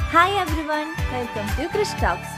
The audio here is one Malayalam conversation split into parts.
hi everyone welcome to Krish talks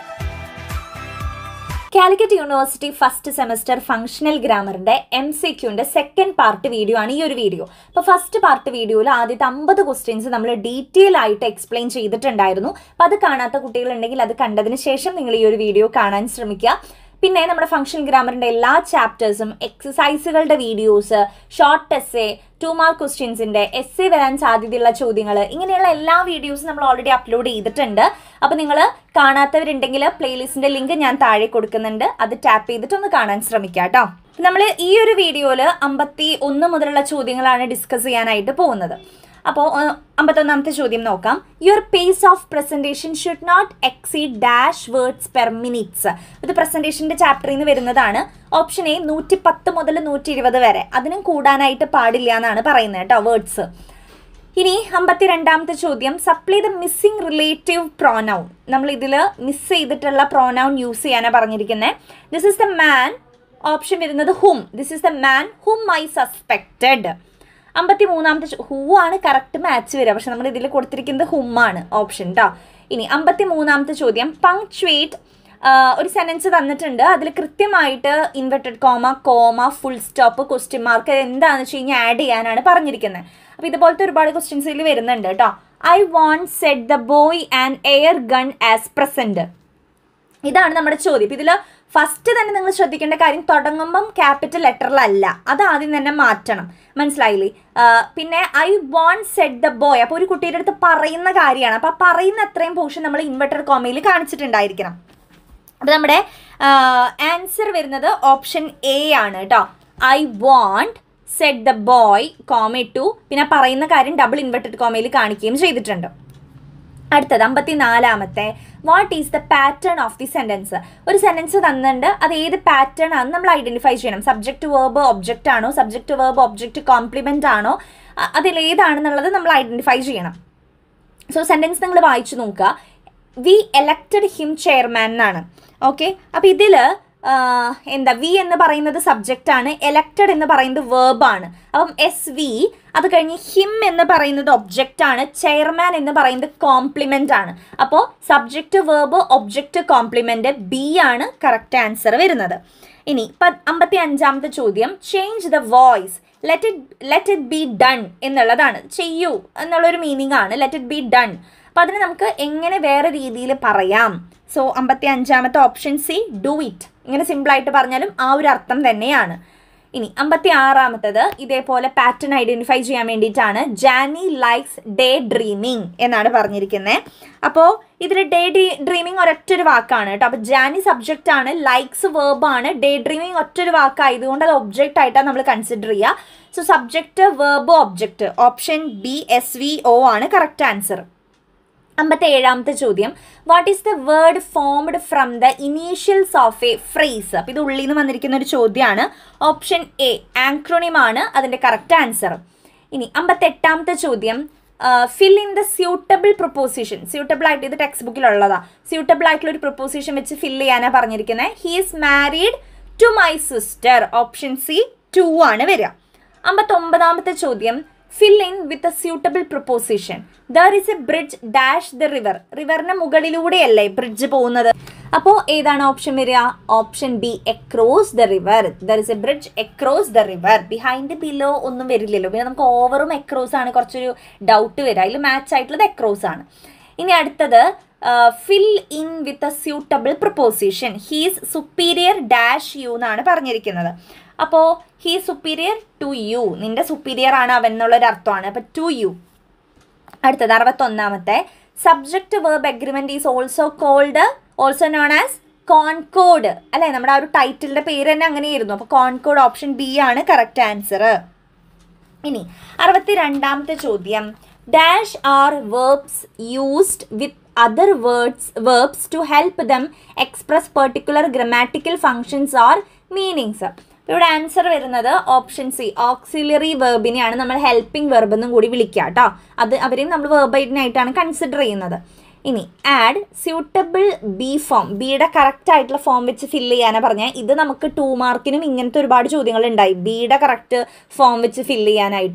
Calicut university first semester functional ഗ്രാമറിന്റെ എം സി ക്യൂന്റെ സെക്കൻഡ് പാർട്ട് വീഡിയോ ആണ് ഈ ഒരു വീഡിയോ അപ്പോൾ ഫസ്റ്റ് പാർട്ട് വീഡിയോയിൽ ആദ്യത്തെ അമ്പത് ക്വസ്റ്റ്യൻസ് നമ്മൾ ഡീറ്റെയിൽ ആയിട്ട് എക്സ്പ്ലെയിൻ ചെയ്തിട്ടുണ്ടായിരുന്നു അപ്പോൾ അത് കാണാത്ത കുട്ടികളുണ്ടെങ്കിൽ അത് കണ്ടതിന് ശേഷം നിങ്ങൾ ഈ ഒരു വീഡിയോ കാണാൻ ശ്രമിക്കുക പിന്നെ നമ്മുടെ ഫങ്ഷണൽ ഗ്രാമറിന്റെ എല്ലാ ചാപ്റ്റേഴ്സും എക്സസൈസുകളുടെ videos short essay two mark ക്വസ്റ്റ്യൻസിന്റെ എസ്സേ വരാൻ സാധ്യതയുള്ള ചോദ്യങ്ങൾ ഇങ്ങനെയുള്ള എല്ലാ വീഡിയോസും നമ്മൾ ഓൾറെഡി അപ്ലോഡ് ചെയ്തിട്ടുണ്ട് അപ്പോൾ നിങ്ങൾ കാണാത്തവരുണ്ടെങ്കിൽ പ്ലേലിസ്റ്റിന്റെ ലിങ്ക് ഞാൻ താഴെ കൊടുക്കുന്നുണ്ട് അത് ടാപ്പ് ചെയ്തിട്ട് ഒന്ന് കാണാൻ ശ്രമിക്കുക കേട്ടോ നമ്മൾ ഈ ഒരു വീഡിയോയിൽ അമ്പത്തി ഒന്ന് മുതലുള്ള ചോദ്യങ്ങളാണ് ഡിസ്കസ് ചെയ്യാനായിട്ട് പോകുന്നത് അപ്പോൾ അമ്പത്തൊന്നാമത്തെ ചോദ്യം നോക്കാം your pace of presentation should not exceed dash words per minutes ഇത് പ്രസന്റേഷന്റെ ചാപ്റ്ററിൽ നിന്ന് വരുന്നതാണ് ഓപ്ഷൻ എ നൂറ്റി പത്ത് മുതൽ നൂറ്റി ഇരുപത് വരെ അതിനും കൂടാനായിട്ട് പാടില്ല എന്നാണ് പറയുന്നത് കേട്ടോ വേർഡ്സ് ഇനി അമ്പത്തി രണ്ടാമത്തെ ചോദ്യം supply the missing relative pronoun നമ്മൾ ഇതിൽ മിസ് ചെയ്തിട്ടുള്ള പ്രോനൗൺ യൂസ് ചെയ്യാനാണ് പറഞ്ഞിരിക്കുന്നത് this is the man option വരുന്നത് whom this is the man whom I suspected അമ്പത്തി മൂന്നാമത്തെ ഹൂ ആണ് കറക്റ്റ് മാച്ച് വരിക പക്ഷെ നമ്മൾ ഇതിൽ കൊടുത്തിരിക്കുന്നത് ഹുമ്മാണ് ഓപ്ഷൻ കേട്ടോ ഇനി അമ്പത്തി മൂന്നാമത്തെ ചോദ്യം പങ്ക്ച്വേറ്റ് ഒരു സെൻറ്റൻസ് തന്നിട്ടുണ്ട് അതിൽ കൃത്യമായിട്ട് inverted comma comma full stop question mark എന്താണെന്ന് വെച്ച് കഴിഞ്ഞാൽ ആഡ് ചെയ്യാനാണ് പറഞ്ഞിരിക്കുന്നത് അപ്പോൾ ഇതുപോലത്തെ ഒരുപാട് ക്വസ്റ്റ്യൻസ് ഇതിൽ വരുന്നുണ്ട് കേട്ടോ I want set the boy and air gun as present ഇതാണ് നമ്മുടെ ചോദ്യം ഇതിൽ ഫസ്റ്റ് തന്നെ നിങ്ങൾ ശ്രദ്ധിക്കേണ്ട കാര്യം തുടങ്ങുമ്പം ക്യാപിറ്റൽ ലെറ്ററിലല്ല അത് ആദ്യം തന്നെ മാറ്റണം മനസ്സിലായില്ലേ പിന്നെ I want set the boy അപ്പോൾ ഒരു കുട്ടിയുടെ അടുത്ത് പറയുന്ന കാര്യമാണ് അപ്പോൾ ആ പറയുന്ന അത്രയും പോർഷൻ നമ്മൾ ഇൻവെർട്ടർ കോമയിൽ കാണിച്ചിട്ടുണ്ടായിരിക്കണം അപ്പോൾ നമ്മുടെ ആൻസർ വരുന്നത് ഓപ്ഷൻ എ ആണ് കേട്ടോ I want set the boy comma to പിന്നെ പറയുന്ന കാര്യം ഡബിൾ ഇൻവെർട്ടഡ് കോമയിൽ കാണിക്കുകയും ചെയ്തിട്ടുണ്ട് അടുത്തത് അമ്പത്തി നാലാമത്തെ what is the pattern of the sentence ഒരു സെൻറ്റൻസ് തന്നിട്ടുണ്ട് അത് ഏത് പാറ്റേൺ ആണെന്ന് നമ്മൾ ഐഡൻറ്റിഫൈ ചെയ്യണം സബ്ജക്റ്റ് വേർബ് ഒബ്ജക്റ്റ് ആണോ സബ്ജക്റ്റ് വേർബ് ഒബ്ജക്റ്റ് കോംപ്ലിമെൻ്റ് ആണോ അതിൽ ഏതാണെന്നുള്ളത് നമ്മൾ ഐഡൻറ്റിഫൈ ചെയ്യണം സോ സെൻറ്റൻസ് നിങ്ങൾ വായിച്ചു നോക്കുക വി എലക്റ്റഡ് ഹിം ചെയർമാൻ എന്നാണ് ഓക്കെ അപ്പോൾ ഇതിൽ എന്താ വി എന്ന് പറയുന്നത് സബ്ജക്റ്റ് ആണ് എലക്റ്റഡ് എന്ന് പറയുന്നത് വേർബ് ആണ് അപ്പം എസ് വി അത് കഴിഞ്ഞ് ഹിം എന്ന് പറയുന്നത് ഒബ്ജക്റ്റ് ആണ് ചെയർമാൻ എന്ന് പറയുന്നത് കോംപ്ലിമെൻ്റ് ആണ് അപ്പോൾ subject verb object complement B ആണ് കറക്റ്റ് ആൻസർ വരുന്നത് ഇനി അമ്പത്തി അഞ്ചാമത്തെ ചോദ്യം change the voice let it let it be done എന്നുള്ളതാണ് ചെയ്യൂ എന്നുള്ളൊരു മീനിങ് ആണ് ലെറ്റ് ഇറ്റ് ബി ഡൺ അപ്പോൾ അതിന് നമുക്ക് എങ്ങനെ വേറെ രീതിയിൽ പറയാം സോ അമ്പത്തി അഞ്ചാമത്തെ ഓപ്ഷൻ സി ഡു ഇറ്റ് ഇങ്ങനെ സിമ്പിളായിട്ട് പറഞ്ഞാലും ആ ഒരു അർത്ഥം തന്നെയാണ് ഇനി അമ്പത്തി ആറാമത്തത് ഇതേപോലെ പാറ്റേൺ ഐഡൻറ്റിഫൈ ചെയ്യാൻ വേണ്ടിയിട്ടാണ് ജാനി ലൈക്സ് ഡേ ഡ്രീമിങ് എന്നാണ് പറഞ്ഞിരിക്കുന്നത് അപ്പോൾ ഇതിൽ ഡേ ഡീ ഡ്രീമിങ് ഒരൊറ്റൊരു വാക്കാണ് കേട്ടോ അപ്പോൾ ജാനി സബ്ജക്റ്റ് ആണ് ലൈക്സ് വേർബ് ആണ് ഡേ ഡ്രീമിങ് ഒറ്റൊരു വാക്കായതുകൊണ്ട് അത് ഒബ്ജക്റ്റ് ആയിട്ടാണ് നമ്മൾ കൺസിഡർ ചെയ്യുക so subject verb object option B S V O ആണ് കറക്റ്റ് ആൻസർ അമ്പത്തി ഏഴാമത്തെ ചോദ്യം what is the word formed from the initials of a phrase അപ്പോൾ ഇത് ഉള്ളിൽ നിന്ന് വന്നിരിക്കുന്ന ഒരു ചോദ്യമാണ് ഓപ്ഷൻ എ ആൻക്രോണിമാണ് അതിൻ്റെ കറക്റ്റ് ആൻസർ ഇനി അമ്പത്തെട്ടാമത്തെ ചോദ്യം fill in the suitable preposition suitable ആയിട്ട് ഇത് ടെക്സ്റ്റ് ബുക്കിലുള്ളതാ സ്യൂട്ടബിൾ ആയിട്ടുള്ള ഒരു പ്രൊപ്പോസിഷൻ വെച്ച് ഫിൽ ചെയ്യാനാണ് പറഞ്ഞിരിക്കുന്നത് he is married to my sister option C to ആണ് വരിക അമ്പത്തൊമ്പതാമത്തെ ചോദ്യം fill in with a suitable preposition there is a bridge dash the river റിവറിന് മുകളിലൂടെയല്ലേ ബ്രിഡ്ജ് പോകുന്നത് അപ്പോൾ ഏതാണ് ഓപ്ഷൻ വരിക option B across the river there is a bridge across the river behind below ഒന്നും വരില്ലല്ലോ പിന്നെ നമുക്ക് ഓവറും എക്രോസ് ആണ് കുറച്ചൊരു ഡൗട്ട് വരിക അതിൽ മാച്ച് ആയിട്ടുള്ളത് എക്രോസ് ആണ് ഇനി അടുത്തത് fill in with a suitable preposition he's superior dash you എന്നാണ് പറഞ്ഞിരിക്കുന്നത് അപ്പോൾ ഹീ സുപ്പീരിയർ ടു യു നിന്റെ സുപ്പീരിയർ ആണ് അവൻ എന്നുള്ളൊരു അർത്ഥമാണ് അപ്പോൾ ടു യു അടുത്തത് അറുപത്തൊന്നാമത്തെ subject verb agreement is also called also known as concord അല്ലേ നമ്മുടെ ആ ഒരു ടൈറ്റിലിന്റെ പേര് തന്നെ അങ്ങനെയായിരുന്നു അപ്പോൾ കോൺകോഡ് ഓപ്ഷൻ ബി ആണ് കറക്റ്റ് ആൻസർ ഇനി അറുപത്തി രണ്ടാമത്തെ ചോദ്യം dash are verbs used with other words verbs to help them express particular grammatical functions or meanings ഇവിടെ ആൻസർ വരുന്നത് ഓപ്ഷൻ സി ഓക്സിലറി വെർബിനെയാണ് നമ്മൾ ഹെൽപ്പിംഗ് വെർബ് എന്നും കൂടി വിളിക്കുക കേട്ടോ അത് അവരെയും നമ്മൾ വെർബൈറ്റിനായിട്ടാണ് കൺസിഡർ ചെയ്യുന്നത് ഇനി ആഡ് സ്യൂട്ടബിൾ ബി ഫോം ബിയുടെ കറക്റ്റ് ആയിട്ടുള്ള ഫോം വെച്ച് ഫില്ല് ചെയ്യാനാണ് പറഞ്ഞാൽ ഇത് നമുക്ക് ടു മാർക്കിനും ഇങ്ങനത്തെ ഒരുപാട് ചോദ്യങ്ങൾ ഉണ്ടായി ബിയുടെ കറക്റ്റ് ഫോം വെച്ച് ഫില്ല് ചെയ്യാനായിട്ട്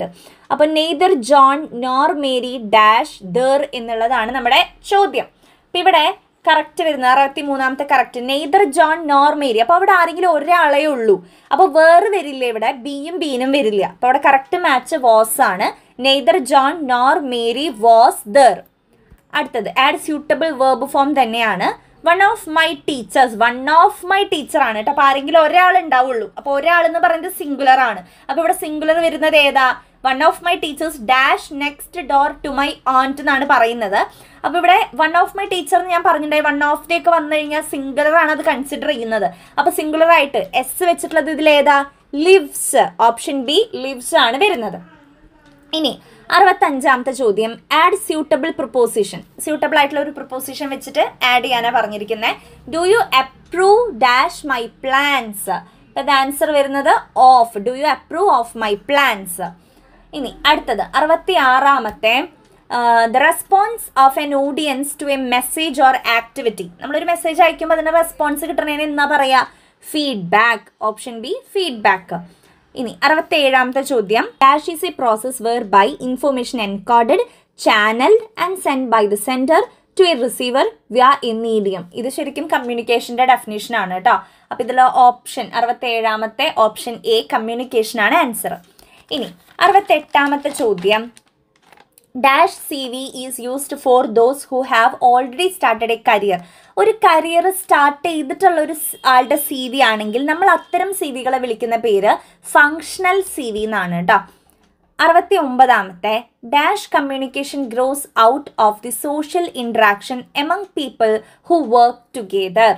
അപ്പോൾ neither John nor Mary dash there എന്നുള്ളതാണ് നമ്മുടെ ചോദ്യം അപ്പം ഇവിടെ കറക്റ്റ് വരുന്നത് അറുപത്തി മൂന്നാമത്തെ correct neither John nor Mary അപ്പോൾ അവിടെ ആരെങ്കിലും ഒരാളേ ഉള്ളൂ അപ്പോൾ വേറെ വരില്ല ഇവിടെ ബിയും ബീനും വരില്ല അപ്പോൾ അവിടെ കറക്റ്റ് മാച്ച് വാസ് ആണ് neither John nor Mary was there അടുത്തത് ആഡ് സ്യൂട്ടബിൾ വേർബ് ഫോം തന്നെയാണ് one of my teachers one of my teacher ആണ് കേട്ടോ അപ്പോൾ ആരെങ്കിലും ഒരാൾ ഉണ്ടാവുള്ളൂ അപ്പോൾ ഒരാൾ എന്ന് പറയുന്നത് സിംഗുലർ ആണ് അപ്പോൾ ഇവിടെ സിംഗുലർ വരുന്നത് ഏതാ one of my teachers dash next door to my aunt എന്നാണ് പറയുന്നത് അപ്പോൾ ഇവിടെ വൺ ഓഫ് മൈ ടീച്ചർ എന്ന് ഞാൻ പറഞ്ഞിട്ടുണ്ടായി വൺ ഓഫ് ഡേ ഒക്കെ വന്നു കഴിഞ്ഞാൽ സിംഗുലർ ആണ് അത് കൺസിഡർ ചെയ്യുന്നത് അപ്പോൾ സിംഗുലർ ആയിട്ട് എസ് വെച്ചിട്ടുള്ളത് ഇതിൽ ഏതാ ലിവ്സ് ഓപ്ഷൻ ബി ലിവ്സ് ആണ് വരുന്നത് ഇനി അറുപത്തഞ്ചാമത്തെ ചോദ്യം ആഡ് സ്യൂട്ടബിൾ പ്രൊപ്പോസിഷൻ സ്യൂട്ടബിൾ ആയിട്ടുള്ള ഒരു പ്രൊപ്പോസിഷൻ വെച്ചിട്ട് ആഡ് ചെയ്യാനാണ് പറഞ്ഞിരിക്കുന്നത് do you approve dash my plans അത് ആൻസർ വരുന്നത് of do you approve of my plans ഇനി അടുത്തത് അറുപത്തി ആറാമത്തെ the response of an audience to a message or activity നമ്മളൊരു മെസ്സേജ് അയക്കുമ്പോൾ അതിന് റെസ്പോൺസ് കിട്ടണേന് എന്നാ പറയുക ഫീഡ്ബാക്ക് ഓപ്ഷൻ ബി ഫീഡ്ബാക്ക് ഇനി അറുപത്തേഴാമത്തെ ചോദ്യം dash is a process where by information encoded channel and send by the sender to a receiver via a medium ഇത് ശരിക്കും കമ്മ്യൂണിക്കേഷൻ്റെ ഡെഫിനേഷൻ ആണ് കേട്ടോ അപ്പോൾ ഇതിൽ ഓപ്ഷൻ അറുപത്തേഴാമത്തെ ഓപ്ഷൻ എ കമ്മ്യൂണിക്കേഷൻ ആണ് ആൻസർ ഇനി അറുപത്തെട്ടാമത്തെ ചോദ്യം dash C V is used for those who have already started a career ഒരു കരിയർ സ്റ്റാർട്ട് ചെയ്തിട്ടുള്ള ഒരു സ് ആളുടെ സി വി ആണെങ്കിൽ നമ്മൾ അത്തരം സി വികളെ വിളിക്കുന്ന പേര് ഫങ്ഷണൽ സി വി എന്നാണ് കേട്ടോ അറുപത്തി ഒമ്പതാമത്തെ dash communication grows out of the social interaction among people who work together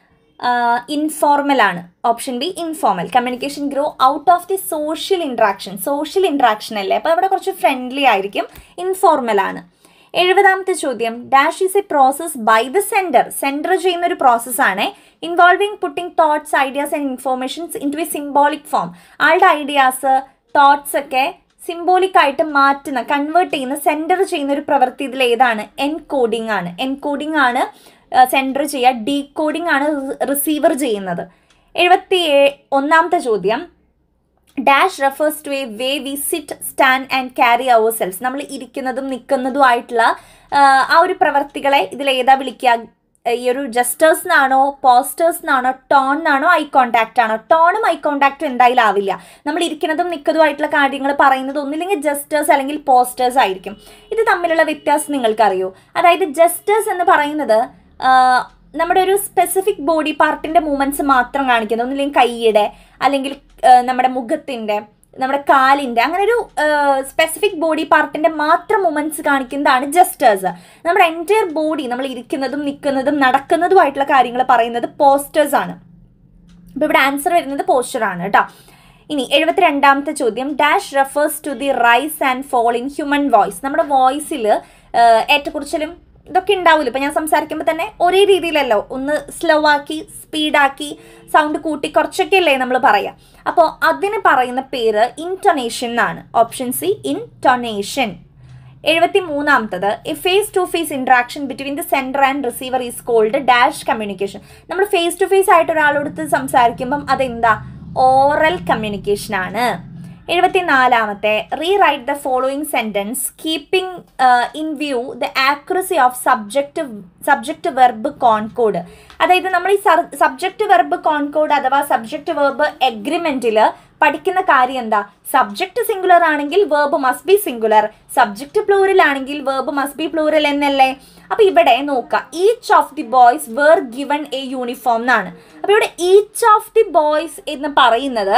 informal ആണ് option B informal communication grow out of the social interaction social interaction അല്ലേ അപ്പോൾ അവിടെ കുറച്ച് ഫ്രണ്ട്ലി ആയിരിക്കും ഇൻഫോർമൽ ആണ് എഴുപതാമത്തെ ചോദ്യം dash is a process by the sender sender ചെയ്യുന്ന ഒരു പ്രോസസ്സാണ് involving putting thoughts ideas and informations into a symbolic form ആളുടെ ഐഡിയാസ് തോട്ട്സ് ഒക്കെ സിംബോളിക് ആയിട്ട് മാറ്റുന്ന കൺവേർട്ട് ചെയ്യുന്ന സെൻഡർ ചെയ്യുന്ന ഒരു പ്രവൃത്തി ഇതിൽ ഏതാണ് എൻകോഡിംഗ് ആണ് എൻകോഡിംഗ് ആണ് സെൻഡർ ചെയ്യുക ഡീകോഡിംഗ് ആണ് റിസീവർ ചെയ്യുന്നത് എഴുപത്തി ഒന്നാമത്തെ ചോദ്യം dash refers to a way we sit stand and carry ourselves നമ്മൾ ഇരിക്കുന്നതും നിൽക്കുന്നതും ആയിട്ടുള്ള ആ ഒരു പ്രവർത്തികളെ ഇതിൽ ഏതാ വിളിക്കുക ഈ ഒരു ജസ്റ്റേഴ്സ് എന്നാണോ പോസ്റ്റേഴ്സ് എന്നാണോ ടോൺ എന്നാണോ ഐ കോണ്ടാക്റ്റ് ആണോ ടോണും ഐ കോണ്ടാക്റ്റും എന്തായാലും ആവില്ല നമ്മൾ ഇരിക്കുന്നതും നിൽക്കുന്നതുമായിട്ടുള്ള കാര്യങ്ങൾ പറയുന്നത് ഒന്നില്ലെങ്കിൽ ജസ്റ്റേഴ്സ് അല്ലെങ്കിൽ പോസ്റ്റേഴ്സ് ആയിരിക്കും ഇത് തമ്മിലുള്ള വ്യത്യാസം നിങ്ങൾക്കറിയോ അതായത് ജസ്റ്റേഴ്സ് എന്ന് പറയുന്നത് നമ്മുടെ ഒരു സ്പെസിഫിക് ബോഡി പാർട്ടിൻ്റെ മൂവ്മെൻറ്റ്സ് മാത്രം കാണിക്കുന്നത് ഒന്നില്ലെങ്കിൽ കൈയുടെ അല്ലെങ്കിൽ നമ്മുടെ മുഖത്തിൻ്റെ നമ്മുടെ കാലിൻ്റെ അങ്ങനെ ഒരു സ്പെസിഫിക് ബോഡി പാർട്ടിൻ്റെ മാത്രം മൂവ്മെൻറ്റ്സ് കാണിക്കുന്നതാണ് ജസ്റ്റേഴ്സ് നമ്മുടെ എൻറ്റയർ ബോഡി നമ്മൾ ഇരിക്കുന്നതും നിൽക്കുന്നതും നടക്കുന്നതുമായിട്ടുള്ള കാര്യങ്ങൾ പറയുന്നത് പോസ്റ്റേഴ്സ് ആണ് അപ്പോൾ ഇവിടെ ആൻസർ വരുന്നത് പോസ്റ്റർ ആണ് കേട്ടോ ഇനി എഴുപത്തിരണ്ടാമത്തെ ചോദ്യം dash refers to the rise and fall in human voice നമ്മുടെ വോയിസിൽ ഏറ്റക്കുറിച്ചിലും ഇതൊക്കെ ഉണ്ടാവില്ല ഇപ്പം ഞാൻ സംസാരിക്കുമ്പോൾ തന്നെ ഒരേ രീതിയിലല്ലോ ഒന്ന് സ്ലോ ആക്കി സ്പീഡാക്കി സൗണ്ട് കൂട്ടി കുറച്ചൊക്കെ അല്ലേ നമ്മൾ പറയാം അപ്പോൾ അതിന് പറയുന്ന പേര് ഇൻറ്റൊനേഷൻ എന്നാണ് ഓപ്ഷൻ സി ഇൻറ്റൊനേഷൻ എഴുപത്തി മൂന്നാമത്തത് A face to face interaction between the sender and receiver is called dash communication നമ്മൾ ഫേസ് ടു ഫേസ് ആയിട്ട് ഒരാളോടുത്ത് സംസാരിക്കുമ്പം അതെന്താ ഓറൽ കമ്മ്യൂണിക്കേഷൻ ആണ് എഴുപത്തിനാലാമത്തെ rewrite the following sentence keeping in view the accuracy of subject subject verb concord അതായത് നമ്മൾ ഈ സബ്ജക്റ്റ് വെർബ് കോൺകോഡ് അഥവാ സബ്ജക്റ്റ് വെർബ് എഗ്രിമെൻറ്റിൽ പഠിക്കുന്ന കാര്യം എന്താ സബ്ജക്റ്റ് സിംഗുലർ ആണെങ്കിൽ verb must be singular subject plural ആണെങ്കിൽ വേർബ് മസ്റ്റ് ബി പ്ലൂറൽ എന്നല്ലേ അപ്പോൾ ഇവിടെ നോക്കാം each of the boys were given a uniform എന്നാണ് അപ്പോൾ ഇവിടെ ഈച്ച് ഓഫ് ദി ബോയ്സ് എന്ന് പറയുന്നത്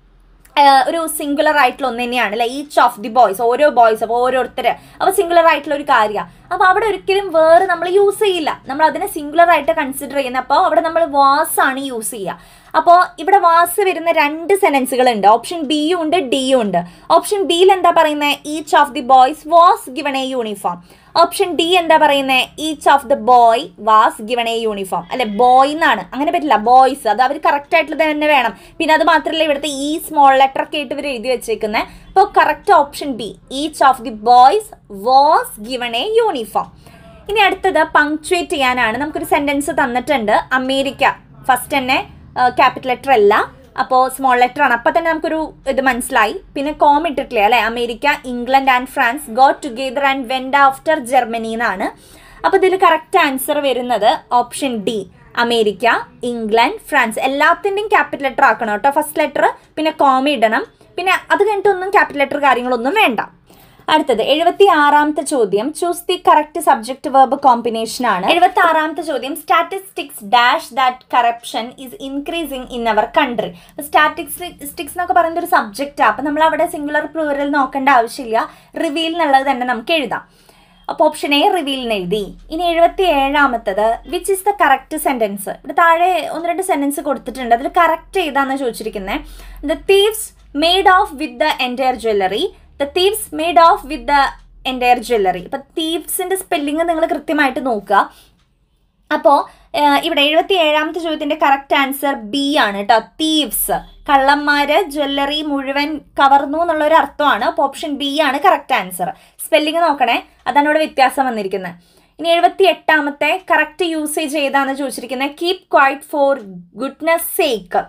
ഒരു സിംഗുലർ ആയിട്ടുള്ള ഒന്ന് തന്നെയാണ് അല്ലെ ഈച്ച് ഓഫ് ദി ബോയ്സ് ഓരോ ബോയ്സ് അപ്പോൾ ഓരോരുത്തർ അപ്പോൾ സിംഗുലർ ആയിട്ടുള്ള ഒരു കാര്യമാണ് അപ്പോൾ അവിടെ ഒരിക്കലും വേറെ നമ്മൾ യൂസ് ചെയ്യില്ല നമ്മൾ അതിനെ സിംഗുലർ ആയിട്ട് കൺസിഡർ ചെയ്യുന്നത് അപ്പോൾ അവിടെ നമ്മൾ വാസ് ആണ് യൂസ് ചെയ്യുക അപ്പോൾ ഇവിടെ വാസ് വരുന്ന രണ്ട് സെനൻസുകൾ ഉണ്ട് ഓപ്ഷൻ ബിയും ഉണ്ട് ഡിയും ഉണ്ട് ഓപ്ഷൻ ബിയിൽ എന്താ പറയുന്നത് each of the boys was given a uniform option D എന്താ പറയുന്നത് each of the boy was given a uniform അല്ലെ ബോയ് എന്നാണ് അങ്ങനെ പറ്റില്ല ബോയ്സ് അത് അവർ കറക്റ്റ് ആയിട്ടുള്ള തന്നെ വേണം പിന്നെ അത് മാത്രമല്ല ഇവിടുത്തെ ഈ സ്മോൾ ലെറ്റർ ഒക്കെ ആയിട്ട് ഇവർ എഴുതി വെച്ചേക്കുന്നത് അപ്പോൾ correct option B each of the boys was given a uniform ഇനി അടുത്തത് പങ്ക്ച്വേറ്റ് ചെയ്യാനാണ് നമുക്കൊരു സെൻറ്റൻസ് തന്നിട്ടുണ്ട് അമേരിക്ക ഫസ്റ്റ് തന്നെ ക്യാപിറ്റൽ ലെറ്റർ അല്ല അപ്പോൾ സ്മോൾ ലെറ്റർ ആണ് അപ്പോൾ തന്നെ നമുക്കൊരു ഇത് മനസ്സിലായി പിന്നെ കോം ഇട്ടിട്ടില്ലേ അല്ലേ America England and France got together and went after Germany എന്നാണ് അപ്പോൾ ഇതിൽ കറക്റ്റ് ആൻസർ വരുന്നത് option D America England France എല്ലാത്തിൻ്റെയും ക്യാപിറ്റൽ ലെറ്റർ ആക്കണം കേട്ടോ ഫസ്റ്റ് ലെറ്റർ പിന്നെ കോമ ഇടണം പിന്നെ അത് കഴിഞ്ഞിട്ടൊന്നും ക്യാപിറ്റൽ ലെറ്റർ കാര്യങ്ങളൊന്നും വേണ്ട അടുത്തത് എഴുപത്തി ആറാമത്തെ ചോദ്യം choose the correct subject verb combination ആണ് എഴുപത്തി ആറാമത്തെ ചോദ്യം statistics dash that corruption is increasing in our country statistics എന്നൊക്കെ പറയുന്ന ഒരു സബ്ജക്റ്റ് അപ്പം നമ്മൾ അവിടെ സിംഗുലർ പ്ലൂറൽ നോക്കേണ്ട ആവശ്യമില്ല റിവീൽ എന്നുള്ളത് തന്നെ നമുക്ക് എഴുതാം അപ്പോൾ ഓപ്ഷൻ എ റിവീലിന് എഴുതി ഇനി എഴുപത്തി ഏഴാമത്തത് which is the correct sentence ഇവിടെ താഴെ ഒന്ന് രണ്ട് സെൻറ്റൻസ് കൊടുത്തിട്ടുണ്ട് അതിൽ കറക്റ്റ് ഏതാന്ന് ചോദിച്ചിരിക്കുന്നത് the thieves made off with the entire jewellery the thieves made off with the entire jewellery ഇപ്പം തീവ്സിൻ്റെ സ്പെല്ലിങ് നിങ്ങൾ കൃത്യമായിട്ട് നോക്കുക അപ്പോൾ ഇവിടെ എഴുപത്തി ഏഴാമത്തെ ചോദ്യത്തിന്റെ കറക്റ്റ് ആൻസർ ബി ആണ് കേട്ടോ തീവ്സ് കള്ളന്മാര് ജ്വല്ലറി മുഴുവൻ കവർന്നു എന്നുള്ള ഒരു അർത്ഥമാണ് അപ്പോൾ ഓപ്ഷൻ ബി ആണ് കറക്റ്റ് ആൻസർ സ്പെല്ലിംഗ് നോക്കണേ അതാണ് ഇവിടെ വ്യത്യാസം വന്നിരിക്കുന്നത് ഇനി എഴുപത്തി എട്ടാമത്തെ കറക്റ്റ് യൂസേജ് ഏതാന്ന് ചോദിച്ചിരിക്കുന്നത് keep quiet for goodness sake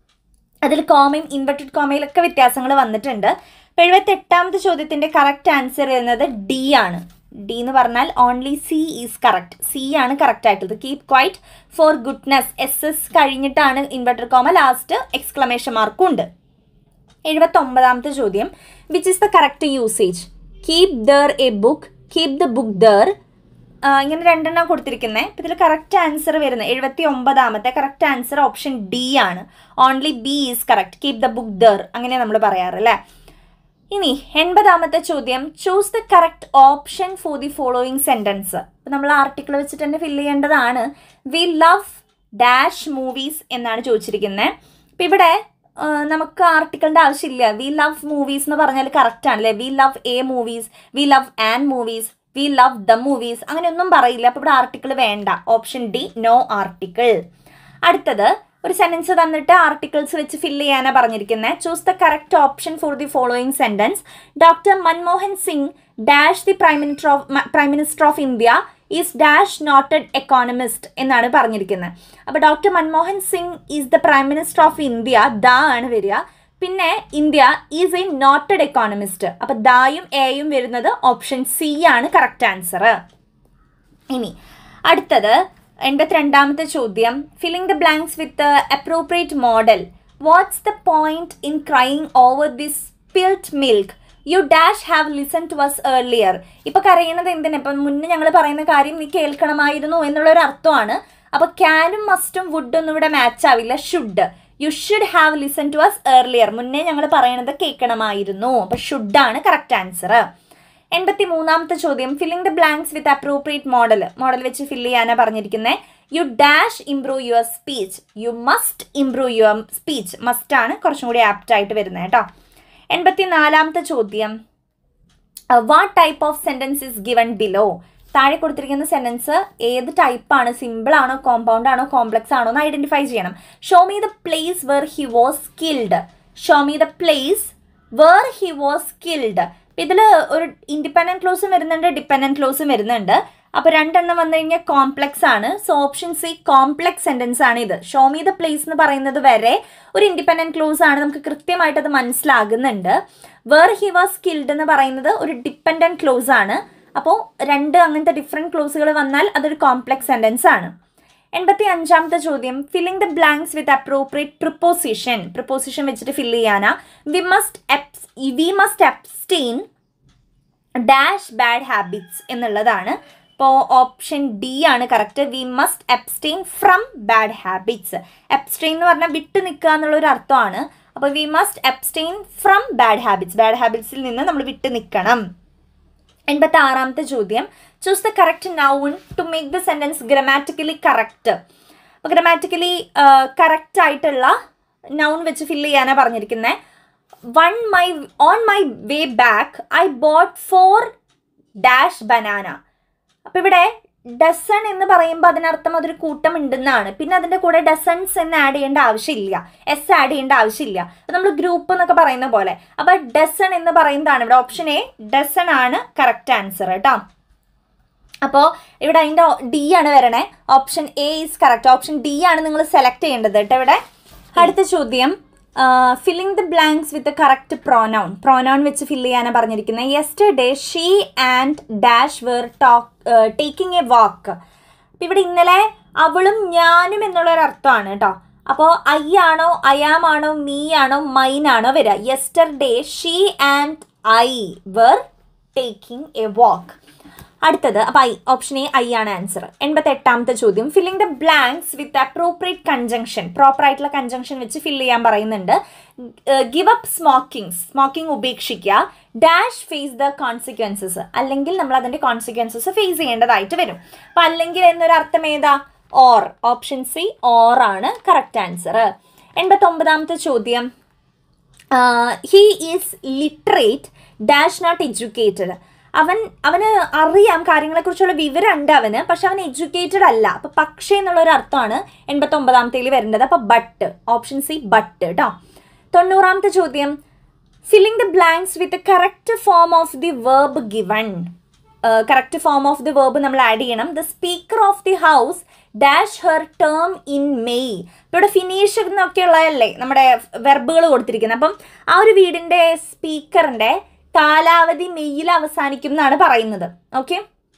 അതിൽ കോമയും ഇൻവെർട്ടഡ് കോമയിലൊക്കെ വ്യത്യാസങ്ങൾ വന്നിട്ടുണ്ട് അപ്പോൾ എഴുപത്തി എട്ടാമത്തെ ചോദ്യത്തിന്റെ കറക്റ്റ് ആൻസർ വരുന്നത് ഡി ആണ് ഡി എന്ന് പറഞ്ഞാൽ only C is correct C ആണ് കറക്റ്റ് ആയിട്ടുള്ളത് keep quiet for goodness S S കഴിഞ്ഞിട്ടാണ് ഇൻവെർട്ടർ കോമ ലാസ്റ്റ് എക്സ്ക്ലമേഷൻ മാർക്കും ഉണ്ട് എഴുപത്തി ഒമ്പതാമത്തെ ചോദ്യം which is the correct usage keep there a book keep the book there ഇങ്ങനെ രണ്ടെണ്ണം കൊടുത്തിരിക്കുന്നത് ഇപ്പം ഇതിൽ കറക്റ്റ് ആൻസർ വരുന്നത് എഴുപത്തി ഒമ്പതാമത്തെ കറക്റ്റ് ആൻസർ ഓപ്ഷൻ ഡി ആണ് only B is correct keep the book there അങ്ങനെ നമ്മൾ പറയാറ് അല്ലേ ഇനി എൺപതാമത്തെ ചോദ്യം choose the correct option for the following sentence ഇപ്പം നമ്മൾ ആർട്ടിക്കിൾ വെച്ചിട്ട് തന്നെ ഫില്ല് ചെയ്യേണ്ടതാണ് വി ലവ് ഡാഷ് മൂവീസ് എന്നാണ് ചോദിച്ചിരിക്കുന്നത് അപ്പം ഇവിടെ ആ, നമുക്ക് ആർട്ടിക്കിളിൻ്റെ ആവശ്യമില്ല വി ലവ് മൂവീസ് എന്ന് പറഞ്ഞാൽ കറക്റ്റ് ആണല്ലേ we love a movies we love an movies we love the movies അങ്ങനെയൊന്നും പറയില്ല അപ്പോൾ ഇവിടെ ആർട്ടിക്കിൾ വേണ്ട ഓപ്ഷൻ ഡി നോ ആർട്ടിക്കിൾ അടുത്തത് ഒരു സെന്റൻസ് തന്നിട്ട് ആർട്ടിക്കിൾസ് വെച്ച് ഫില്ല് ചെയ്യാനാണ് പറഞ്ഞിരിക്കുന്നത് choose the correct option for the following sentence doctor Manmohan Singh dash the prime minister of prime minister of India is dash noted economist എന്നാണ് പറഞ്ഞിരിക്കുന്നത് അപ്പോൾ doctor Manmohan Singh is the prime minister of India the ആണ് വരിക പിന്നെ India is a noted economist അപ്പോൾ ദായും എയും വരുന്നത് ഓപ്ഷൻ സി ആണ് കറക്റ്റ് ആൻസർ ഇനി അടുത്തത് എൺപത്തിരണ്ടാമത്തെ ചോദ്യം filling the blanks with appropriate modal what's the point in crying over this spilt milk you dash have listen to us earlier ഇപ്പൊ കരയുന്നത് എന്തിനാ ഇപ്പം മുന്നേ ഞങ്ങൾ പറയുന്ന കാര്യം നീ കേൾക്കണമായിരുന്നു എന്നുള്ള ഒരു അർത്ഥമാണ് അപ്പൊ ക്യാനും മസ്റ്റും വുഡും ഒന്നും ഇവിടെ മാച്ച് ആവില്ല should you should have listen to us earlier മുന്നേ ഞങ്ങൾ പറയണത് കേൾക്കണമായിരുന്നു അപ്പൊ ഷുഡാണ് കറക്റ്റ് ആൻസർ എൺപത്തി മൂന്നാമത്തെ ചോദ്യം filling the blanks with appropriate modal modal വെച്ച് ഫില്ല് ചെയ്യാനാണ് പറഞ്ഞിരിക്കുന്നത് you dash improve your speech you must improve your speech must ആണ് കുറച്ചും കൂടി ആപ്റ്റ് ആയിട്ട് വരുന്നത് കേട്ടോ എൺപത്തി നാലാമത്തെ ചോദ്യം what type of sentence is given below താഴെ കൊടുത്തിരിക്കുന്ന സെന്റൻസ് ഏത് ടൈപ്പാണ് സിമ്പിൾ ആണോ കോമ്പൗണ്ട് ആണോ കോംപ്ലക്സ് ആണോ എന്ന് ഐഡന്റിഫൈ ചെയ്യണം show me the place where he was skilled show me the place where he was skilled ഇതിൽ ഒരു ഇൻഡിപെൻഡന്റ് ക്ലോസും വരുന്നുണ്ട് ഡിപെൻഡന്റ് ക്ലോസും വരുന്നുണ്ട് അപ്പോൾ രണ്ടെണ്ണം വന്നു കഴിഞ്ഞാൽ കോംപ്ലക്സ് ആണ് so option C complex sentence ആണ് ഇത് ഷോ മീ ദ പ്ലേസ് എന്ന് പറയുന്നത് വരെ ഒരു ഇൻഡിപെൻഡന്റ് ക്ലോസ് ആണ് നമുക്ക് കൃത്യമായിട്ട് അത് മനസ്സിലാകുന്നുണ്ട് വേർ ഹി വാസ് സ്കിൽഡ് എന്ന് പറയുന്നത് ഒരു ഡിപ്പെൻഡന്റ് ക്ലോസ് ആണ് അപ്പോൾ രണ്ട് അങ്ങനത്തെ ഡിഫറെൻറ്റ് ക്ലോസുകൾ വന്നാൽ അതൊരു കോംപ്ലക്സ് സെന്റൻസ് ആണ് എൺപത്തി അഞ്ചാമത്തെ ചോദ്യം filling the blanks with appropriate preposition preposition വെച്ചിട്ട് ഫില്ല് ചെയ്യാനാ we must we must abstain dash bad habits എന്നുള്ളതാണ് ഇപ്പോൾ ഓപ്ഷൻ ഡി ആണ് correct we must abstain from bad habits abstain എന്ന് പറഞ്ഞാൽ വിട്ട് നിൽക്കുക എന്നുള്ള ഒരു അർത്ഥമാണ് അപ്പോൾ we must abstain from bad habits bad ഹാബിറ്റ്സിൽ നിന്ന് നമ്മൾ വിട്ട് നിൽക്കണം എൺപത്തി ആറാമത്തെ ചോദ്യം choose the correct noun to make the sentence grammatically correct അപ്പോൾ ഗ്രമാറ്റിക്കലി കറക്റ്റ് ആയിട്ടുള്ള നൗൺ വെച്ച് ഫില്ല് ചെയ്യാനാണ് പറഞ്ഞിരിക്കുന്നത് one my on my way back I bought for dash banana അപ്പോൾ ഇവിടെ ഡസൺ എന്ന് പറയുമ്പോൾ അതിനർത്ഥം അതൊരു കൂട്ടം ഉണ്ടെന്നാണ് പിന്നെ അതിൻ്റെ കൂടെ ഡസൺസ് എന്ന് ആഡ് ചെയ്യേണ്ട ആവശ്യമില്ല എസ് ആഡ് ചെയ്യേണ്ട ആവശ്യമില്ല അത് നമ്മൾ ഗ്രൂപ്പ് എന്നൊക്കെ പറയുന്ന പോലെ അപ്പോൾ ഡസൺ എന്ന് പറയുന്നതാണ് ഇവിടെ ഓപ്ഷൻ എ ഡസൺ ആണ് കറക്റ്റ് ആൻസർ കേട്ടോ അപ്പോൾ ഇവിടെ അതിൻ്റെ ഡി ആണ് വരണേ option A is correct option D ആണ് നിങ്ങൾ സെലക്ട് ചെയ്യേണ്ടത് കേട്ടോ ഇവിടെ അടുത്ത ചോദ്യം filling the blanks with correct pronoun pronoun വെച്ച് ഫില്ല് ചെയ്യാനാണ് പറഞ്ഞിരിക്കുന്നത് yesterday she and dash were talk taking a walk അപ്പം ഇവിടെ ഇന്നലെ അവളും ഞാനും എന്നുള്ളൊരു അർത്ഥമാണ് കേട്ടോ അപ്പോൾ ഐ ആണോ അയാം ആണോ മീ ആണോ മൈൻ ആണോ വരിക yesterday she and I were taking a walk അടുത്തത് അപ്പോൾ ഐ ഓപ്ഷൻ എ ഐ ആണ് ആൻസർ എൺപത്തി എട്ടാമത്തെ ചോദ്യം filling the blanks with appropriate conjunction proper ആയിട്ടുള്ള കൺജങ്ഷൻ വെച്ച് ഫില്ല് ചെയ്യാൻ പറയുന്നുണ്ട് ഗിവ് അപ്പ് സ്മോക്കിംഗ് സ്മോക്കിംഗ് ഉപേക്ഷിക്കുക ഡാഷ് ഫേസ് ദ കോൺസിക്വൻസസ് അല്ലെങ്കിൽ നമ്മൾ അതിൻ്റെ കോൺസിക്വൻസസ് ഫേസ് ചെയ്യേണ്ടതായിട്ട് വരും അപ്പം അല്ലെങ്കിൽ എന്നൊരു അർത്ഥം ഏതാ ഓർ ഓപ്ഷൻ സി ഓർ ആണ് കറക്റ്റ് ആൻസർ എൺപത്തൊമ്പതാമത്തെ ചോദ്യം he is literate dash not educated അവൻ അവന് അറിയാം കാര്യങ്ങളെക്കുറിച്ചുള്ള വിവരമുണ്ട് അവന് പക്ഷെ അവൻ എഡ്യൂക്കേറ്റഡ് അല്ല അപ്പൊ പക്ഷേ എന്നുള്ള ഒരു അർത്ഥമാണ് എൺപത്തി ഒമ്പതാമത്തേൽ വരേണ്ടത് അപ്പൊ ബട്ട് ഓപ്ഷൻ സി ബട്ട് കേട്ടോ തൊണ്ണൂറാമത്തെ ചോദ്യം filling the blanks with correct form of the verb given correct form of the verb നമ്മൾ ആഡ് ചെയ്യണം the speaker of the house dash her term in May ഇവിടെ ഫിനിഷ് എന്നൊക്കെയുള്ളതല്ലേ നമ്മുടെ വെർബുകൾ കൊടുത്തിരിക്കുന്നത് അപ്പം ആ ഒരു വീടിൻ്റെ സ്പീക്കറിൻ്റെ കാലാവധി മെയ്യിൽ അവസാനിക്കും എന്നാണ് പറയുന്നത് ഓക്കെ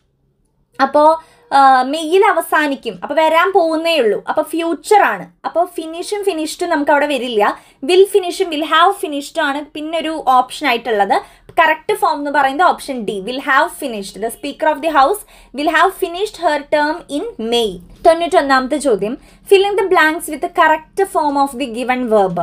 അപ്പോൾ മെയ്യിൽ അവസാനിക്കും അപ്പോൾ വരാൻ പോകുന്നേ ഉള്ളൂ അപ്പോൾ ഫ്യൂച്ചർ ആണ് അപ്പോൾ ഫിനിഷും ഫിനിഷ്ഡും നമുക്ക് അവിടെ വരില്ല വിൽ ഫിനിഷും വിൽ ഹാവ് ഫിനിഷ്ഡും ആണ് പിന്നെ ഒരു ഓപ്ഷൻ ആയിട്ടുള്ളത് കറക്റ്റ് ഫോം എന്ന് പറയുന്നത് option D will have finished the speaker of the house will have finished her term in May തൊണ്ണൂറ്റൊന്നാമത്തെ ചോദ്യം filling the blanks with correct form of the given verb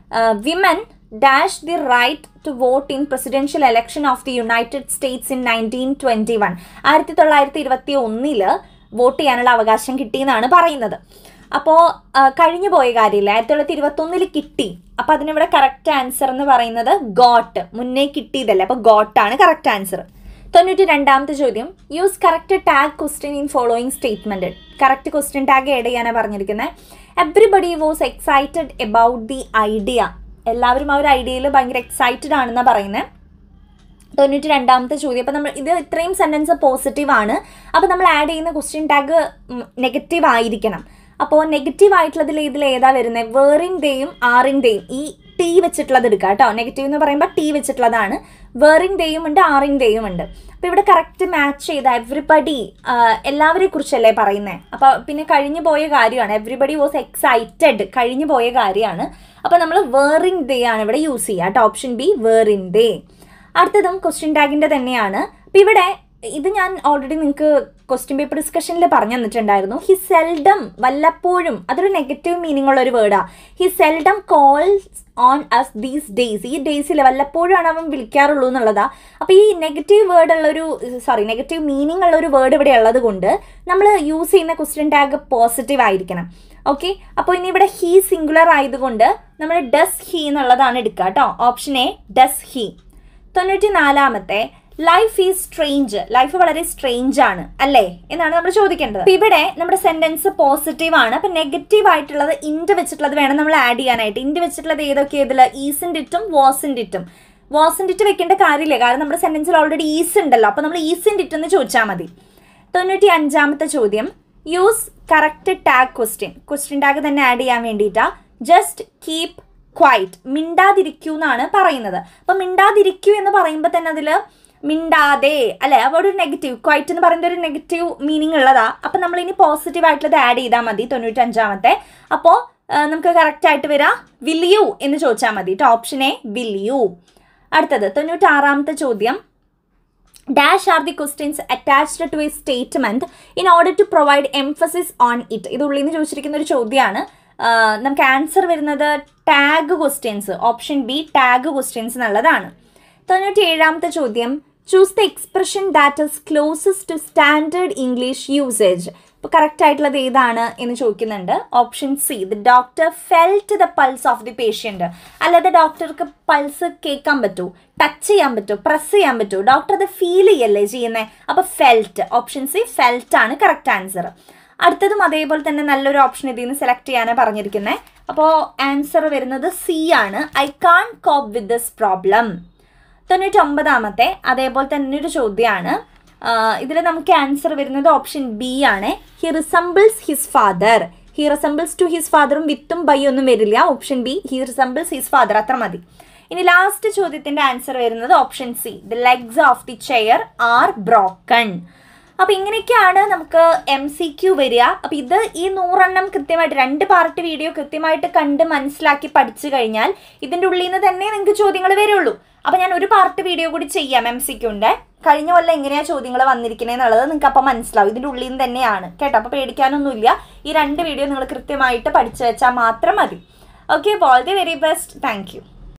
women dash the right to vote in presidential election of the United States in nineteen twenty one ആയിരത്തി തൊള്ളായിരത്തി ഇരുപത്തി ഒന്നില് വോട്ട് ചെയ്യാനുള്ള അവകാശം കിട്ടിയെന്നാണ് പറയുന്നത് അപ്പോൾ കഴിഞ്ഞു പോയ കാര്യമില്ല ആയിരത്തി തൊള്ളായിരത്തി ഇരുപത്തൊന്നിൽ കിട്ടി അപ്പോൾ അതിനിവിടെ കറക്റ്റ് ആൻസർ എന്ന് പറയുന്നത് ഗോട്ട് മുന്നേ കിട്ടിയതല്ലേ അപ്പോൾ ഗോട്ടാണ് കറക്റ്റ് ആൻസർ തൊണ്ണൂറ്റി രണ്ടാമത്തെ ചോദ്യം use correct tag question in following statement correct question tag add ചെയ്യാനാണ് പറഞ്ഞിരിക്കുന്നത് everybody was excited about the idea എല്ലാവരും ആ ഒരു ഐഡിയയിൽ ഭയങ്കര എക്സൈറ്റഡ് ആണെന്നാണ് പറയുന്നത് തൊണ്ണൂറ്റി രണ്ടാമത്തെ ചോദ്യം അപ്പം നമ്മൾ ഇത് ഇത്രയും സെൻറ്റൻസ് പോസിറ്റീവ് ആണ് അപ്പോൾ നമ്മൾ ആഡ് ചെയ്യുന്ന ക്വസ്റ്റ്യൻ ടാഗ് നെഗറ്റീവ് ആയിരിക്കണം അപ്പോൾ നെഗറ്റീവ് ആയിട്ടുള്ളതിൽ ഇതിൽ ഏതാ വരുന്നത് വേറിൻ്റെയും ആറിൻ്റെയും ഈ ടി വെച്ചിട്ടുള്ളത് എടുക്കുക കേട്ടോ നെഗറ്റീവ് എന്ന് പറയുമ്പോൾ ടി വെച്ചിട്ടുള്ളതാണ് വേറിൻ്റെയും ഉണ്ട് ആറിൻ്റെയും ഉണ്ട് അപ്പോൾ ഇവിടെ കറക്റ്റ് മാച്ച് ചെയ്ത എവ്രിബഡി എല്ലാവരെ കുറിച്ചല്ലേ പറയുന്നത് അപ്പോൾ പിന്നെ കഴിഞ്ഞു പോയ കാര്യമാണ് എവ്രിബഡി വാസ് എക്സൈറ്റഡ് കഴിഞ്ഞു പോയ കാര്യമാണ് അപ്പോൾ നമ്മൾ വേറിൻ ഡേ ആണ് ഇവിടെ യൂസ് ചെയ്യുക കേട്ടോ ഓപ്ഷൻ ബി വേറിൻ ഡേ അടുത്തതും ക്വസ്റ്റ്യൻ ടാഗിൻ്റെ തന്നെയാണ് അപ്പം ഇവിടെ ഇത് ഞാൻ ഓൾറെഡി നിങ്ങൾക്ക് ക്വസ്റ്റ്യൻ പേപ്പർ ഡിസ്കഷനിൽ പറഞ്ഞു തന്നിട്ടുണ്ടായിരുന്നു ഹി സെൽഡം വല്ലപ്പോഴും അതൊരു നെഗറ്റീവ് മീനിങ് ഉള്ള ഒരു വേർഡാണ് he seldom calls on us these days ഈ ഡേയ്സിൽ വല്ലപ്പോഴാണ് അവൻ വിളിക്കാറുള്ളൂ എന്നുള്ളതാ അപ്പോൾ ഈ നെഗറ്റീവ് വേർഡ് ഉള്ളൊരു സോറി നെഗറ്റീവ് മീനിങ് ഉള്ള ഒരു വേർഡ് ഇവിടെ ഉള്ളത് കൊണ്ട് നമ്മൾ യൂസ് ചെയ്യുന്ന ക്വസ്റ്റ്യൻ ടാഗ് പോസിറ്റീവ് ആയിരിക്കണം ഓക്കെ അപ്പോൾ ഇനി ഇവിടെ ഹീ സിംഗുലർ ആയതുകൊണ്ട് നമ്മൾ ഡസ് ഹീ എന്നുള്ളതാണ് എടുക്കുക കേട്ടോ ഓപ്ഷൻ എ ഡസ് ഹീ തൊണ്ണൂറ്റി നാലാമത്തെ ലൈഫ് ഈസ് സ്ട്രേഞ്ച് ലൈഫ് വളരെ സ്ട്രേഞ്ച് ആണ് അല്ലേ എന്നാണ് നമ്മൾ ചോദിക്കേണ്ടത് അപ്പൊ ഇവിടെ നമ്മുടെ സെന്റൻസ് പോസിറ്റീവ് ആണ് അപ്പൊ നെഗറ്റീവ് ആയിട്ടുള്ളത് ഇൻഡ് വെച്ചിട്ടുള്ളത് വേണം നമ്മൾ ആഡ് ചെയ്യാനായിട്ട് ഇൻഡ് വെച്ചിട്ടുള്ളത് ഏതൊക്കെ ഇതില് ഈസിൻ്റെ ഇറ്റും വാസിൻ്റെ ഇറ്റും വാസിൻ്റെ ഇറ്റ് വെക്കേണ്ട കാര്യമില്ല കാരണം നമ്മുടെ സെന്റൻസിൽ ഓൾറെഡി ഈസ് ഉണ്ടല്ലോ അപ്പൊ നമ്മൾ ഈസിൻ്റെ ഇറ്റ് എന്ന് ചോദിച്ചാൽ മതി തൊണ്ണൂറ്റി അഞ്ചാമത്തെ ചോദ്യം use correct tag question question tag തന്നെ ആഡ് ചെയ്യാൻ വേണ്ടിയിട്ടാ ജസ്റ്റ് കീപ് ക്വൈറ്റ് മിണ്ടാതിരിക്കൂ എന്നാണ് പറയുന്നത് അപ്പം മിണ്ടാതിരിക്കൂ എന്ന് പറയുമ്പോൾ തന്നെ അതിൽ മിണ്ടാതെ അല്ലെ അപ്പോൾ ഒരു നെഗറ്റീവ് ക്വൈറ്റ് എന്ന് പറയുന്ന ഒരു നെഗറ്റീവ് മീനിങ് ഉള്ളതാ അപ്പം നമ്മൾ ഇനി പോസിറ്റീവ് ആയിട്ടുള്ളത് ആഡ് ചെയ്താൽ മതി തൊണ്ണൂറ്റഞ്ചാമത്തെ അപ്പോൾ നമുക്ക് കറക്റ്റ് ആയിട്ട് വരാം വിൽ യു എന്ന് ചോദിച്ചാൽ മതി ഓപ്ഷൻ എ വിൽ യു അടുത്തത് തൊണ്ണൂറ്റാറാമത്തെ ചോദ്യം dash are the questions attached to a statement in order to provide emphasis on it ഇത് ഉള്ളിൽ നിന്ന് ചോദിച്ചിരിക്കുന്ന ഒരു ചോദ്യമാണ് നമുക്ക് ആൻസർ വരുന്നത് tag questions option B tag questions എന്നുള്ളതാണ് തൊണ്ണൂറ്റി ഏഴാമത്തെ ചോദ്യം choose the expression that is closest to standard English usage ഇപ്പോൾ കറക്റ്റ് ആയിട്ടുള്ളത് ഏതാണ് എന്ന് ചോദിക്കുന്നുണ്ട് option C the doctor felt the pulse of the patient അല്ലാതെ ഡോക്ടർക്ക് പൾസ് കേൾക്കാൻ പറ്റൂ ടച്ച് ചെയ്യാൻ പറ്റൂ പ്രസ് ചെയ്യാൻ പറ്റൂ ഡോക്ടർ അത് ഫീൽ ചെയ്യല്ലേ ചെയ്യുന്നത് അപ്പോൾ ഫെൽറ്റ് ഓപ്ഷൻ സി ഫെൽറ്റ് ആണ് കറക്റ്റ് ആൻസർ അടുത്തതും അതേപോലെ തന്നെ നല്ലൊരു ഓപ്ഷൻ ഇതിൽ നിന്ന് സെലക്ട് ചെയ്യാനാണ് പറഞ്ഞിരിക്കുന്നത് അപ്പോൾ ആൻസർ വരുന്നത് സി ആണ് I can cope with this problem തൊണ്ണൂറ്റി ഒമ്പതാമത്തെ അതേപോലെ തന്നെ ഒരു ചോദ്യമാണ് ഇതിൽ നമുക്ക് ആൻസർ വരുന്നത് ഓപ്ഷൻ ബി ആണ് he resembles his father he resembles to his ഫാദറും വിത്തും ബൈ ഒന്നും വരില്ല option B he resembles his father അത്ര മതി ഇനി ലാസ്റ്റ് ചോദ്യത്തിന്റെ ആൻസർ വരുന്നത് option C the legs of the chair are broken അപ്പൊ ഇങ്ങനെയൊക്കെയാണ് നമുക്ക് എം സി ക്യു വരിക അപ്പൊ ഇത് ഈ നൂറെണ്ണം കൃത്യമായിട്ട് രണ്ട് പാർട്ട് വീഡിയോ കൃത്യമായിട്ട് കണ്ട് മനസ്സിലാക്കി പഠിച്ചു കഴിഞ്ഞാൽ ഇതിന്റെ ഉള്ളിൽ നിന്ന് തന്നെ നിങ്ങൾക്ക് ചോദ്യങ്ങൾ വരുള്ളൂ അപ്പൊ ഞാൻ ഒരു പാർട്ട് വീഡിയോ കൂടി ചെയ്യാം എം സി ക്യുന്റെ കഴിഞ്ഞ കൊല്ലം എങ്ങനെയാ ചോദ്യങ്ങൾ വന്നിരിക്കുന്നത് എന്നുള്ളത് നിങ്ങൾക്ക് അപ്പം മനസ്സിലാവും ഇതിന്റെ ഉള്ളിൽ നിന്ന് തന്നെയാണ് കേട്ടോ അപ്പൊ പേടിക്കാനൊന്നുമില്ല ഈ രണ്ട് വീഡിയോ നിങ്ങൾ കൃത്യമായിട്ട് പഠിച്ചു വെച്ചാൽ മാത്രം മതി okay all the very best thank U